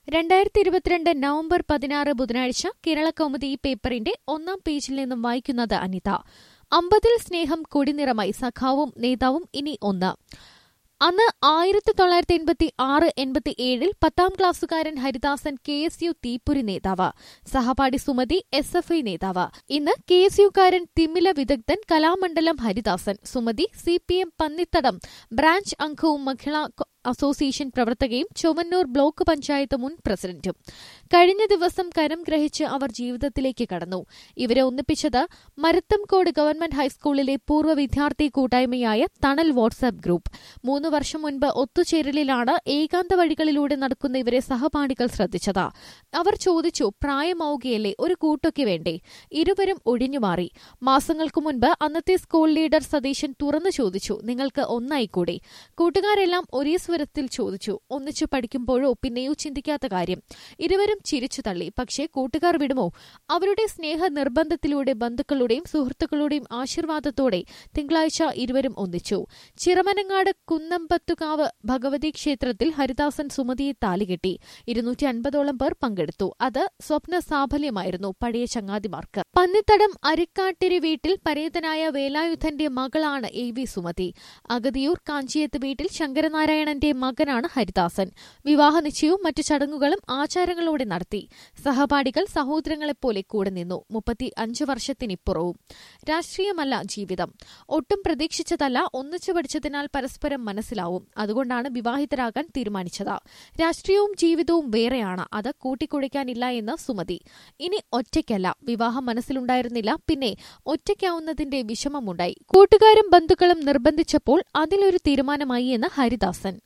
രണ്ടായിരത്തി ഇരുപത്തിരണ്ട് നവംബർ പതിനാറ് ബുധനാഴ്ച കേരളകൗമുദി പേപ്പറിന്റെ ഒന്നാം പേജിൽ നിന്നും വായിക്കുന്നത് അനിത അമ്പതിൽ സ്നേഹം കൊടിനിറമായി സഖാവും നേതാവും ഇനി ഒന്ന് അന്ന് ആയിരത്തി തൊള്ളായിരത്തി എൺപത്തി ആറ് എൺപത്തി ഏഴിൽ പത്താം ക്ലാസ്സുകാരൻ ഹരിദാസൻ കെ എസ് യു തീപ്പൊരി നേതാവ് സഹപാഠി സുമതി എസ് എഫ് ഐ നേതാവ് ഇന്ന് കെ എസ് യുക്കാരൻ തിമില വിദഗ്ധൻ Kalamandalam Haridasan Sumathi C P M Pannithadam branch അംഗവും മഹിളാ അസോസിയേഷൻ പ്രവർത്തകയും ചൊവ്വന്നൂർ ബ്ലോക്ക് പഞ്ചായത്ത് മുൻ പ്രസിഡന്റും കഴിഞ്ഞ ദിവസം കരം ഗ്രഹിച്ച് അവർ ജീവിതത്തിലേക്ക് കടന്നു ഇവരെ ഒന്നിപ്പിച്ചത് മരത്തംകോട് ഗവൺമെന്റ് ഹൈസ്കൂളിലെ പൂർവ്വ വിദ്യാർത്ഥി കൂട്ടായ്മയായ തണൽ വാട്സ്ആപ്പ് ഗ്രൂപ്പ് മൂന്ന് വർഷം മുൻപ് ഒത്തുചേരലിലാണ് ഏകാന്ത വഴികളിലൂടെ നടക്കുന്ന ഇവരെ സഹപാഠികൾ ശ്രദ്ധിച്ചത് അവർ ചോദിച്ചു പ്രായമാവുകയല്ലേ ഒരു കൂട്ടൊക്കെ വേണ്ടേ ഇരുവരും ഒഴിഞ്ഞുമാറി മാസങ്ങൾക്കു മുൻപ് അന്നത്തെ സ്കൂൾ ലീഡർ സതീശൻ തുറന്നു ചോദിച്ചു നിങ്ങൾക്ക് ഒന്നായിക്കൂടെ കൂട്ടുകാരെല്ലാം ഒരേ സ്വരത്തിൽ ചോദിച്ചു ഒന്നിച്ചു പഠിക്കുമ്പോഴോ പിന്നെയോ ചിന്തിക്കാത്ത കാര്യം ഇരുവരും ചിരിച്ചു തള്ളി പക്ഷേ കൂട്ടുകാർ വിടുമോ അവരുടെ സ്നേഹ നിർബന്ധത്തിലൂടെ ബന്ധുക്കളുടെയും സുഹൃത്തുക്കളുടെയും ആശീർവാദത്തോടെ തിങ്കളാഴ്ച ഇരുവരും ഒന്നിച്ചു ചിറമനങ്ങാട് കുന്നമ്പത്തുകാവ് ഭഗവതി ക്ഷേത്രത്തിൽ ഹരിദാസൻ സുമതിയെ താലികെട്ടി ഇരുന്നൂറ്റി അൻപതോളം പേർ പങ്കെടുത്തു അത് സ്വപ്ന സാഫല്യമായിരുന്നു പഴയ ചങ്ങാതിമാർക്ക് പന്നിത്തടം അരിക്കാട്ടിരി വീട്ടിൽ പരേതനായ വേലായുധന്റെ മകളാണ് എ വി സുമതി അഗതിയൂർ കാഞ്ചിയത്ത് വീട്ടിൽ ശങ്കരനാരായണന്റെ മകനാണ് ഹരിദാസൻ വിവാഹ നിശ്ചയവും മറ്റു ചടങ്ങുകളും ആചാരങ്ങളോടെ നടത്തി സഹപാഠികൾ സഹോദരങ്ങളെപ്പോലെ കൂടെ നിന്നു മുപ്പത്തി അഞ്ച് വർഷത്തിനിപ്പുറവും രാഷ്ട്രീയമല്ല ജീവിതം ഒട്ടും പ്രതീക്ഷിച്ചതല്ല ഒന്നിച്ചു പഠിച്ചതിനാൽ പരസ്പരം മനസ്സിലാവും അതുകൊണ്ടാണ് വിവാഹിതരാകാൻ തീരുമാനിച്ചത് രാഷ്ട്രീയവും ജീവിതവും വേറെയാണ് അത് കൂട്ടിക്കുഴയ്ക്കാനില്ല എന്ന് സുമതി ഇനി ഒറ്റയ്ക്കല്ല വിവാഹം മനസ്സിലുണ്ടായിരുന്നില്ല പിന്നെ ഒറ്റയ്ക്കാവുന്നതിന്റെ വിഷമമുണ്ടായി കൂട്ടുകാരും ബന്ധുക്കളും നിർബന്ധിച്ചപ്പോൾ അതിലൊരു തീരുമാനമായി എന്ന് ഹരിദാസൻ